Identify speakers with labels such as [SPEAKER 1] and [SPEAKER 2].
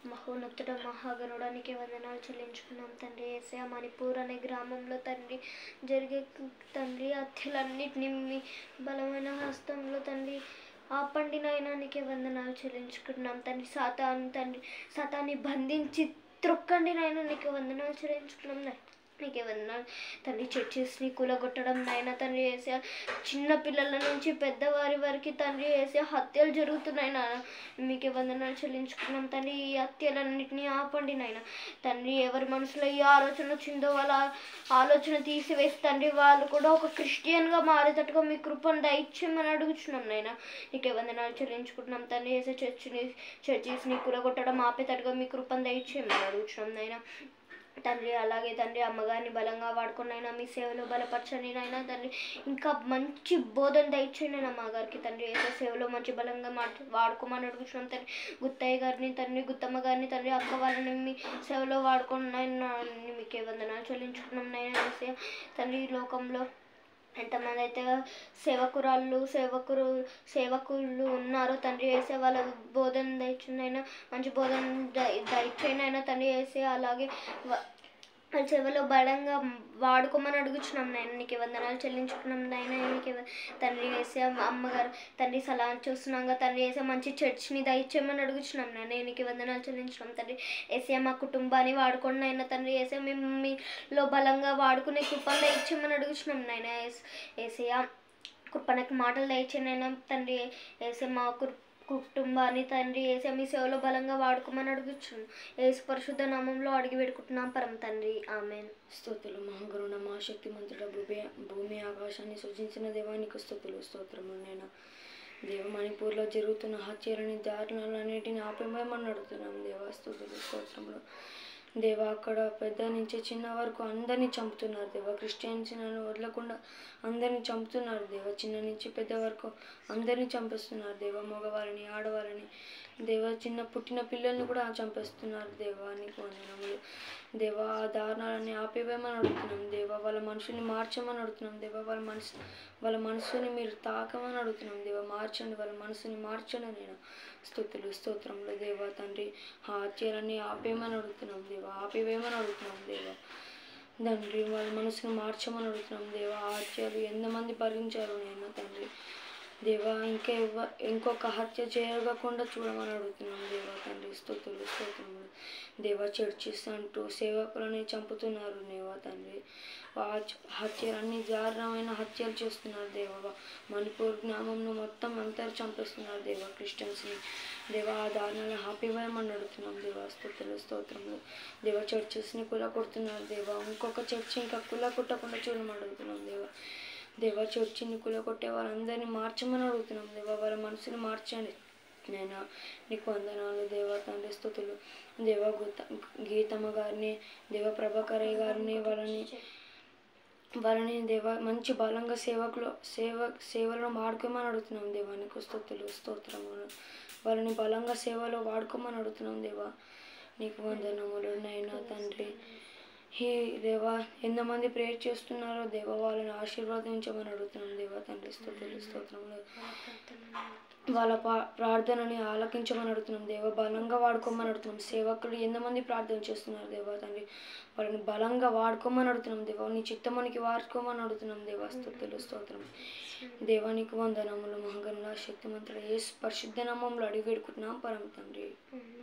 [SPEAKER 1] మహోన్నతుడ మహాగణుడానికి వందనాలు చెల్లించుకున్నాం తండ్రి ఏసయ మణిపూర్ అనే గ్రామంలో తండ్రి జరిగే తండ్రి హత్యలన్నిటినీ మీ బలమైన హస్తంలో తండ్రి ఆపండి నాయనా నీకే వందనాలు చెల్లించుకుంటున్నాం తండ్రి సాతాను తండ్రి సాతాన్ని బంధించి త్రొక్కండి నాయన నీకు వందనాలు చెల్లించుకున్నాం నాయన నీకే వందనాలు తండ్రి చర్చెస్ని కూలగొట్టడం నాయన తండ్రి వేసే చిన్న పిల్లల నుంచి పెద్దవారి వరకు తండ్రి వేసే హత్యలు జరుగుతున్నాయి నాయన మీకే వందనాలు చెల్లించుకున్నాం తండ్రి ఈ హత్యలన్నింటినీ ఆపండి నాయన తండ్రి ఎవరి మనసులో ఈ ఆలోచన వచ్చిందో వాళ్ళ ఆలోచన తీసివేసి తండ్రి వాళ్ళు కూడా ఒక క్రిస్టియన్గా మారేటట్టుగా మీ కృపను దయచేయమని అడుగుచున్నాం నాయన నీకే వందనాలు చెల్లించుకుంటున్నాం తండ్రి వేసే చర్చిని చర్చిస్ని కూలగొట్టడం ఆపేటట్టుగా మీ కృపను దయచేయమని అడుగుచున్నాం నాయన తండ్రి అలాగే తండ్రి అమ్మగారిని బలంగా వాడుకున్నైనా మీ సేవలో బలపరచని నాయన తండ్రి ఇంకా మంచి బోధన దయచేయండి నా అమ్మగారికి తండ్రి ఏదో సేవలో మంచి బలంగా మాట వాడుకోమని అడుగుతున్నాం తండ్రి గుత్తయ్య గారిని తండ్రి గుత్తమ్మ గారిని తండ్రి అక్క వాళ్ళని మీ సేవలో వాడుకున్న మీకే వందనాలు చెల్లించుకున్నాం నైనా ఏసయ్య. తండ్రి ఈ లోకంలో ఎంతమంది అయితే సేవకురాళ్ళు సేవకులు సేవకులు ఉన్నారో తండ్రి వేసే వాళ్ళ బోధన దయచునైనా మంచి బోధన దయచేనైనా తండ్రి వేసే అలాగే వ- వాళ్ళ సేవలో బలంగా వాడుకోమని అడుగుచున్నాం నాయన నీకు వందనాలు చెల్లించుకున్నాం నాయన నీకు తండ్రి వేసే అమ్మగారు తండ్రి సలహా చూస్తున్నాగా తండ్రి వేసే మంచి చర్చ్ని దయచేయమని అడుగుచున్నాం నాయన నీకు వందనాలు చెల్లించుకున్నాం తండ్రి వేసే మా కుటుంబాన్ని వాడుకోండి నాయన తండ్రి వేసే మేము మీలో బలంగా వాడుకునే కృపను దయచేయమని అడుగుచున్నాం నాయన ఏసయ్య కృపణకి మాటలు దయచేయనైనా తండ్రి వేసే మా కృ కుటుంబాన్ని తండ్రి వేసే మీ సేవలో బలంగా వాడుకోమని అడుగుచున్నాం ఏసు పరిశుద్ధ నామంలో అడిగి పెట్టుకుంటున్నాం పరమ తండ్రి ఆమెన్
[SPEAKER 2] స్తోతులు మహాగరుణ మహాశక్తిమంతుడ భూమి భూమి ఆకాశాన్ని సృజించిన దేవానికి స్థుతులు స్తోత్రములు నేను దేవ మణిపూర్లో జరుగుతున్న హత్యలని దారుణాలన్నిటిని ఆపేమని అడుగుతున్నాం దేవా స్థుతులు స్తోత్రములు దేవా అక్కడ పెద్ద నుంచి చిన్న వరకు అందరినీ చంపుతున్నారు దేవా క్రిస్టియన్స్ నన్ను వదలకుండా అందరినీ చంపుతున్నారు దేవా చిన్న నుంచి పెద్ద వరకు అందరినీ చంపేస్తున్నారు దేవా మగవాళ్ళని ఆడవాళ్ళని దేవా చిన్న పుట్టిన పిల్లల్ని కూడా చంపేస్తున్నారు దేవా నీకు వందనములు దేవా ఆ దారుణాలని ఆపేవేమని అడుగుతున్నాం దేవా వాళ్ళ మనుషుల్ని మార్చమని అడుగుతున్నాం దేవా వాళ్ళ మనసు వాళ్ళ మనసుని మీరు తాకమని అడుగుతున్నాం దేవా మార్చండి వాళ్ళ మనసుని మార్చండి నేను స్తుతులు స్తోత్రంలో దేవా తండ్రి ఆ హత్యలన్నీ ఆపేయమని అడుగుతున్నాం దేవా ఆపేవేమని అడుగుతున్నాం దేవా తండ్రి వాళ్ళ మనసుని మార్చమని అడుగుతున్నాం దేవా ఆ హత్యలు ఎంతమంది భరించారు నేను తండ్రి దేవా ఇంకా ఎవ ఇంకొక హత్య జరగకుండా చూడమని అడుగుతున్నాం దేవా తండ్రి స్తోత్రులు స్తోత్రములు దేవా చర్చిస్ అంటూ సేవకులని చంపుతున్నారు దేవా తండ్రి ఆ చ- హత్యలన్నీ దారుణమైన హత్యలు చేస్తున్నారు దేవా మణిపూర్ గ్రామంలో మొత్తం అంతా చంపేస్తున్నారు దేవా క్రిస్టియన్స్ని దేవా ఆ దారుణాలను ఆపివేయమని అడుగుతున్నాం దేవా స్తోత్రులు స్తోత్రములు దేవా చర్చెస్ని కుల కొడుతున్నారు దేవా ఇంకొక చర్చి ఇంకా కుల కొట్టకుండా చూడమని అడుగుతున్నాం దేవా దేవా చర్చిని కులకొట్టే వాళ్ళందరినీ మార్చమని అడుగుతున్నాం దేవా వాళ్ళ మనసుని మార్చండి నేను నీకు వందనాలు దేవా తండ్రి స్థుతులు దేవా గీత గీతమ్మ గారిని దేవా ప్రభాకరయ్య గారిని వాళ్ళని వాళ్ళని దేవా మంచి బలంగా సేవకులు సేవ సేవలను వాడుకోమని అడుగుతున్నాం దేవా నీకు స్తోత్రులు స్తోత్రములు వాళ్ళని బలంగా సేవలో వాడుకోమని అడుగుతున్నాం దేవా నీకు వందనములు నైనా తండ్రి హీ దేవా ఎంతమంది ప్రేయర్ చేస్తున్నారో దేవా వాళ్ళని ఆశీర్వాదించమని అడుగుతున్నాం దేవా తండ్రి స్తోత్రులు స్తోత్రములు వాళ్ళ పా- ప్రార్థనని ఆలకించమని అడుగుతున్నాం దేవా బలంగా వాడుకోమని అడుగుతున్నాం సేవకులు ఎంతమంది ప్రార్థన చేస్తున్నారు దేవా తండ్రి వాళ్ళని బలంగా వాడుకోమని అడుగుతున్నాం దేవా నీ చిత్తమనికి వాడుకోమని అడుగుతున్నాం దేవా స్తుతులు స్తోత్రం దేవానికి వందనములు మహగనుల శక్తిమంతుడు ఏ పరిశుద్ధ నామంలో అడిగి పెడుకుంటున్నాం పరమ తండ్రి
[SPEAKER 1] ఆమేన్.